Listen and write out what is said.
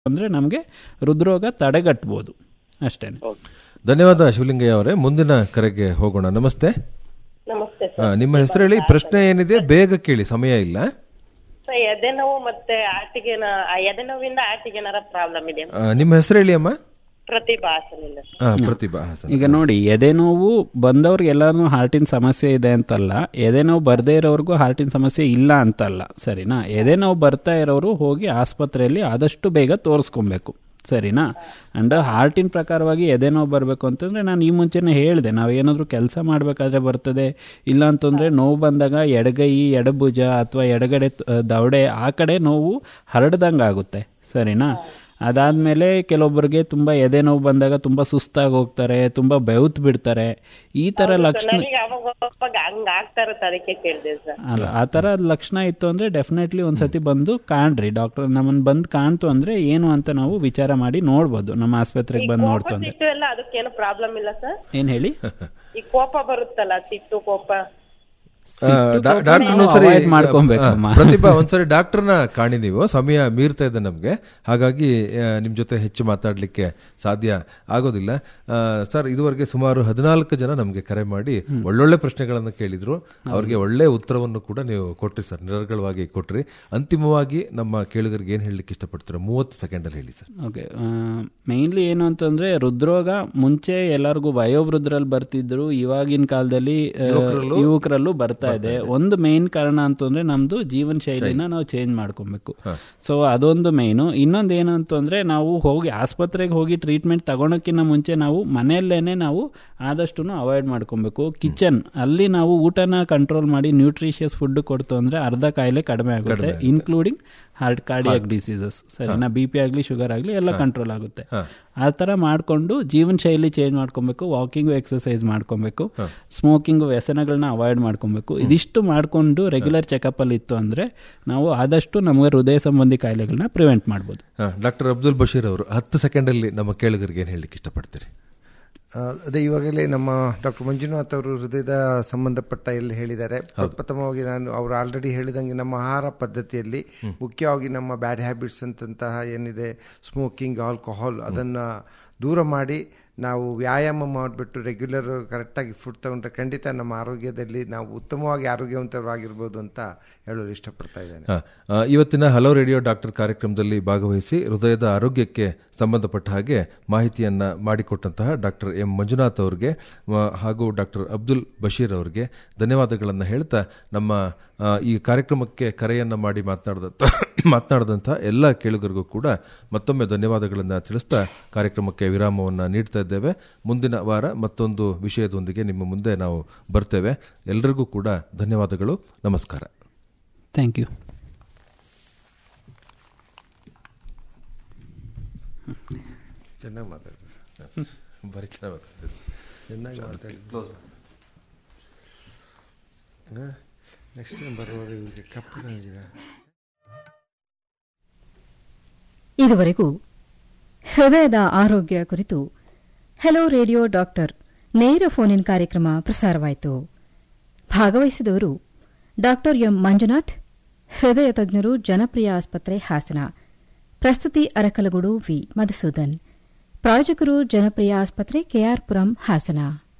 ಅಂದರೆ ನಮಗೆ ಹೃದ್ರೋಗ ತಡೆಗಟ್ಬೋದು ಅಷ್ಟೇ ಧನ್ಯವಾದ ಶಿವಲಿಂಗಯ್ಯ ಅವರೇ ಮುಂದಿನ ಕರೆಗೆ ಹೋಗೋಣ ನಮಸ್ತೆ ನಮಸ್ತೆ ಆ, ನಿಮ್ಮ ಹೆಸರು ಹೇಳಿ ಪ್ರಶ್ನೆ ಏನಿದೆ ಬೇಗ ಕೇಳಿ ಸಮಯ ಇಲ್ಲ ಸರ್ ಎದೆ ನೋವು ಮತ್ತೆ ಆಟಿಗೆನ ಆ ಎದೆ ನೋವಿಂದ ಆಟಿಗೆನಾರ ಪ್ರಾಬ್ಲಮ್ ಇದೆ ಆ, ನಿಮ್ಮ ಹೆಸರು ಹೇಳಿ ಅಮ್ಮ ಪ್ರತಿಭಾ ಹಾಸನಿಲ್ಲ ಆ, ಪ್ರತಿಭಾ ಹಾಸನ್ ಈಗ ನೋಡಿ ಎದೆ ನೋವು ಬಂದವ್ರಿಗೆಲ್ಲರೂ ಹಾರ್ಟಿನ ಸಮಸ್ಯೆ ಇದೆ ಅಂತಲ್ಲ ಎದೆ ನೋವು ಬರದೇ ಇರೋರ್ಗೂ ಹಾರ್ಟಿನ ಸಮಸ್ಯೆ ಇಲ್ಲ ಅಂತಲ್ಲ ಸರಿನಾ ಎದೆ ನೋವು ಬರ್ತಾ ಇರೋರು ಹೋಗಿ ಆಸ್ಪತ್ರೆಯಲ್ಲಿ ಆದಷ್ಟು ಬೇಗ ತೋರಿಸ್ಕೊಬೇಕು ಸರಿನಾ ಅಂಡ್ ಹಾರ್ಟಿನ ಪ್ರಕಾರವಾಗಿ ಎದೆ ನೋವು ಬರಬೇಕು ಅಂತಂದರೆ ನಾನು ಈ ಮುಂಚೆನೇ ಹೇಳಿದೆ ನಾವು ಏನಾದರೂ ಕೆಲಸ ಮಾಡಬೇಕಾದ್ರೆ ಬರ್ತದೆ ಇಲ್ಲ ಅಂತಂದರೆ ನೋವು ಬಂದಾಗ ಎಡಗೈ ಎಡಭುಜ ಅಥವಾ ಎಡಗಡೆ ತ- ದವಡೆ ಆ ಕಡೆ ನೋವು ಹರಡ್ದಂಗೆ ಆಗುತ್ತೆ ಸರಿನಾ ಅದಾದಮೇಲೆ ಕೆಲವೊಬ್ಬರಿಗೆ ತುಂಬ ಎದೆ ನೋವು ಬಂದಾಗ ತುಂಬ ಸುಸ್ತಾಗಿ ಹೋಗ್ತಾರೆ ತುಂಬ ಬೆವ್ತ್ ಬಿಡ್ತಾರೆ ಈ ಥರ ಲಕ್ಷಣ ನನಗೆ ಅವಾಗ ಅವಾಗ ಹಂಗ ಆಗ್ತಾ ಇರುತ್ತೆ ಅದಕ್ಕೆ ಕೇಳಿದೆ ಸರ್ ಅಲ್ಲ ಆ ಥರ ಲಕ್ಷಣ ಇತ್ತು ಅಂದರೆ ಡೆಫಿನೆಟ್ಲಿ ಒಂದ್ಸತಿ ಬಂದು ಕಾಣ್ರಿ ಡಾಕ್ಟರ್ ನಮ್ಮನ್ನು ಬಂದು ಕಾಣ್ತು ಅಂದರೆ ಏನು ಅಂತ ನಾವು ವಿಚಾರ ಮಾಡಿ ನೋಡ್ಬೋದು ನಮ್ಮ ಆಸ್ಪತ್ರೆಗೆ ಬಂದು ನೋಡ್ತು ಅಂದರೆ ಸಿಟ್ಟು ಎಲ್ಲ ಅದಕ್ಕೇನು ಪ್ರಾಬ್ಲಮ್ ಇಲ್ಲ ಸರ್ ಏನು ಹೇಳಿ ಈ ಕೋಪ ಬರುತ್ತಲ್ಲ ಸಿಟ್ಟು ಕೋಪ ಆ, ಡಾ- ಡಾಕ್ಟರ್ನ ನಾವು ಒಂದ್ಸರಿ avoid ಮಾಡ್ಕೊಬೇಕಮ್ಮ. ಆ, ಪ್ರತಿಭಾ ಒಂದ್ಸರಿ ಡಾಕ್ಟರ್ನ ಕಾಣಿ ನೀವು ಸಮಯ ಮೀರ್ತಾ ಇದೆ ನಮ್ಗೆ ಹಾಗಾಗಿ ಆ, ನಿಮ್ ಜೊತೆ ಹೆಚ್ಚು ಮಾತಾಡ್ಲಿಕ್ಕೆ ಸಾಧ್ಯ ಆಗೋದಿಲ್ಲ ಆ, ಸರ್ ಇದುವರೆಗೆ ಸುಮಾರು ಹದಿನಾಲ್ಕು ಜನ ನಮ್ಗೆ ಕರೆ ಮಾಡಿ ಒಳ್ಳೊಳ್ಳೆ ಪ್ರಶ್ನೆಗಳನ್ನು ಕೇಳಿದ್ರು ಅವ್ರಿಗೆ ಒಳ್ಳೆ ಉತ್ತರವನ್ನು ಕೂಡ ನೀವು ಕೊಟ್ರಿ ಸರ್ ನಿರರ್ಗಳವಾಗಿ ಕೊಟ್ರಿ ಅಂತಿಮವಾಗಿ ನಮ್ಮ ಕೇಳುಗರಿಗೆ ಏನ್ ಹೇಳಲಿಕ್ಕೆ ಇಷ್ಟಪಡ್ತೀರಾ ಮೂವತ್ತು ಸೆಕೆಂಡ್ ಅಲ್ಲಿ ಹೇಳಿ ಸರ್ ಓಕೆ ಮೇಯ್ನ್ಲಿ ಏನು ಅಂತಂದ್ರೆ ಹೃದ್ರೋಗ ಮುಂಚೆ ಎಲ್ಲರಿಗೂ ವಯೋವೃದ್ಧರಲ್ಲಿ ಬರ್ತಿದ್ರು ಇವಾಗಿನ ಕಾಲದಲ್ಲಿ ಆ, ಯುವಕರಲ್ಲೂ ಬರ್ತಾ ಇದೆ ಒಂದು ಮೇನ್ ಕಾರಣ ಅಂತಂದ್ರೆ ನಮ್ದು ಜೀವನ ಶೈಲಿನ ನಾವು ಚೇಂಜ್ ಮಾಡ್ಕೊಬೇಕು ಸೊ ಅದೊಂದು ಮೇಯ್ನು ಇನ್ನೊಂದು ಏನು ಅಂತಂದ್ರೆ ನಾವು ಹೋಗಿ ಆಸ್ಪತ್ರೆಗೆ ಹೋಗಿ ಟ್ರೀಟ್ಮೆಂಟ್ ತಗೊಳಕ್ಕಿಂತ ಮುಂಚೆ ನಾವು ಮನೆಯಲ್ಲೇನೆ ನಾವು ಆದಷ್ಟು ಅವಾಯ್ಡ್ ಮಾಡ್ಕೊಬೇಕು ಕಿಚನ್ ಅಲ್ಲಿ ನಾವು ಊಟನ ಕಂಟ್ರೋಲ್ ಮಾಡಿ ನ್ಯೂಟ್ರಿಷಿಯಸ್ ಫುಡ್ ಕೊಡ್ತು ಅಂದ್ರೆ ಅರ್ಧ ಕಾಯಿಲೆ ಕಡಿಮೆ ಆಗುತ್ತೆ ಇನ್ಕ್ಲೂಡಿಂಗ್ ಹಾರ್ಟ್ ಕಾರ್ಡಿಯಾಕ್ ಡಿಸೀಸಸ್ ಸರಿನಾ ಬಿ ಪಿ ಆಗಲಿ ಶುಗರ್ ಆಗಲಿ ಎಲ್ಲ ಕಂಟ್ರೋಲ್ ಆಗುತ್ತೆ ಆ ಥರ ಮಾಡಿಕೊಂಡು ಜೀವನ ಶೈಲಿ ಚೇಂಜ್ ಮಾಡ್ಕೊಬೇಕು ವಾಕಿಂಗು ಎಕ್ಸಸೈಸ್ ಮಾಡ್ಕೊಬೇಕು ಸ್ಮೋಕಿಂಗು ವ್ಯಸನಗಳನ್ನ ಅವಾಯ್ಡ್ ಮಾಡ್ಕೊಬೇಕು ಇದಿಷ್ಟು ಮಾಡಿಕೊಂಡು ರೆಗ್ಯುಲರ್ ಚೆಕಪ್ಪಲ್ಲಿ ಇತ್ತು ಅಂದರೆ ನಾವು ಆದಷ್ಟು ನಮಗೆ ಹೃದಯ ಸಂಬಂಧಿ ಕಾಯಿಲೆಗಳನ್ನ ಪ್ರಿವೆಂಟ್ ಮಾಡ್ಬೋದು ಡಾಕ್ಟರ್ ಅಬ್ದುಲ್ ಬಶೀರ್ ಅವರು ಹತ್ತು ಸೆಕೆಂಡ್ ಅಲ್ಲಿ ನಮ್ಮ ಕೇಳುಗರಿಗೆ ಏನ್ ಹೇಳಲಿಕ್ಕೆ ಇಷ್ಟಪಡ್ತೀರಿ ಆ, ಅದೇ ಇವಾಗಲೇ ನಮ್ಮ ಡಾಕ್ಟರ್ ಮಂಜುನಾಥ್ ಅವರು ಹೃದಯದ ಸಂಬಂಧಪಟ್ಟ ಎಲ್ಲ ಹೇಳಿದ್ದಾರೆ ಪ್ರಥಮವಾಗಿ ನಾನು ಅವರು ಆಲ್ರೆಡಿ ಹೇಳಿದಂಗೆ ನಮ್ಮ ಆಹಾರ ಪದ್ಧತಿಯಲ್ಲಿ ಮುಖ್ಯವಾಗಿ ನಮ್ಮ ಬ್ಯಾಡ್ ಹ್ಯಾಬಿಟ್ಸ್ ಅಂತಂತಹ ಏನಿದೆ ಸ್ಮೋಕಿಂಗ್ ಆಲ್ಕೋಹಾಲ್ ಅದನ್ನು ದೂರ ಮಾಡಿ ನಾವು ವ್ಯಾಯಾಮ ಮಾಡಿಬಿಟ್ಟು ರೆಗ್ಯುಲರ್ ಕರೆಕ್ಟಾಗಿ ಫುಡ್ ತಗೊಂಡ್ರೆ ಖಂಡಿತ ನಮ್ಮ ಆರೋಗ್ಯದಲ್ಲಿ ನಾವು ಉತ್ತಮವಾಗಿ ಆರೋಗ್ಯವಂತರಾಗಿರ್ಬೋದು ಅಂತ ಹೇಳಲು ಇಷ್ಟಪಡ್ತಾ ಇದ್ದೇನೆ ಹ, ಆ, ಇವತ್ತಿನ ಹಲೋ ರೇಡಿಯೋ ಡಾಕ್ಟರ್ ಕಾರ್ಯಕ್ರಮದಲ್ಲಿ ಭಾಗವಹಿಸಿ ಹೃದಯದ ಆರೋಗ್ಯಕ್ಕೆ ಸಂಬಂಧಪಟ್ಟ ಹಾಗೆ ಮಾಹಿತಿಯನ್ನ ಮಾಡಿಕೊಟ್ಟಂತಹ ಡಾಕ್ಟರ್ ಎಂ ಮಂಜುನಾಥ್ ಅವರಿಗೆ ಮ, ಹಾಗೂ ಡಾಕ್ಟರ್ ಅಬ್ದುಲ್ ಬಶೀರ್ ಅವರಿಗೆ ಧನ್ಯವಾದಗಳನ್ನು ಹೇಳ್ತಾ ನಮ್ಮ ಆ, ಈ ಕಾರ್ಯಕ್ರಮಕ್ಕೆ ಕರೆಯನ್ನ ಮಾಡಿ ಮಾತನಾಡಿದಂಥ ಮಾತನಾಡಿದಂತಹ ಎಲ್ಲ ಕೇಳುಗರಿಗೂ ಕೂಡ ಮತ್ತೊಮ್ಮೆ ಧನ್ಯವಾದಗಳನ್ನು ತಿಳಿಸ್ತಾ ಕಾರ್ಯಕ್ರಮಕ್ಕೆ ವಿರಾಮವನ್ನು ನೀಡ್ತಾ ಇದ್ದೇವೆ ಮುಂದಿನ ವಾರ ಮತ್ತೊಂದು ವಿಷಯದೊಂದಿಗೆ ನಿಮ್ಮ ಮುಂದೆ ನಾವು ಬರ್ತೇವೆ ಎಲ್ಲರಿಗೂ ಕೂಡ ಧನ್ಯವಾದಗಳು ನಮಸ್ಕಾರ ಥ್ಯಾಂಕ್ ಯು ಚೆನ್ನಾಗಿ ಮಾತಾಡಿದ್ರು ಬರೀ ಚೆನ್ನಾಗಿ ಮಾತಾಡ್ತಿದ್ರು. ಚೆನ್ನಾಗಿ ಮಾತಾಡಿದ್ರು ನೆಕ್ಸ್ಟ್ ಟೈಮ್ ಬರುವಾಗ ಇವರಿಗೆ ಕಪ್ಪು ತಂದಿದ್ದೀರಾ ಇದುವರೆಗೂ ಹೃದಯದ ಆರೋಗ್ಯ ಕುರಿತು ಹೆಲೋ ರೇಡಿಯೋ ಡಾಕ್ಟರ್ ನೇರ ಫೋನ್ ಕಾರ್ಯಕ್ರಮ ಪ್ರಸಾರವಾಯಿತು ಭಾಗವಹಿಸಿದವರು ಡಾಕ್ಟರ್ ಎಂ ಮಂಜುನಾಥ್ ಹೃದಯ ತಜ್ಞರು ಜನಪ್ರಿಯ ಆಸ್ಪತ್ರೆ ಹಾಸನ ಪ್ರಸ್ತುತಿ ಅರಕಲಗೂಡು ವಿ ಮಧುಸೂದನ್ ಪ್ರಾಯೋಜಕರು ಜನಪ್ರಿಯ ಆಸ್ಪತ್ರೆ ಕೆಆರ್ಪುರಂ ಹಾಸನ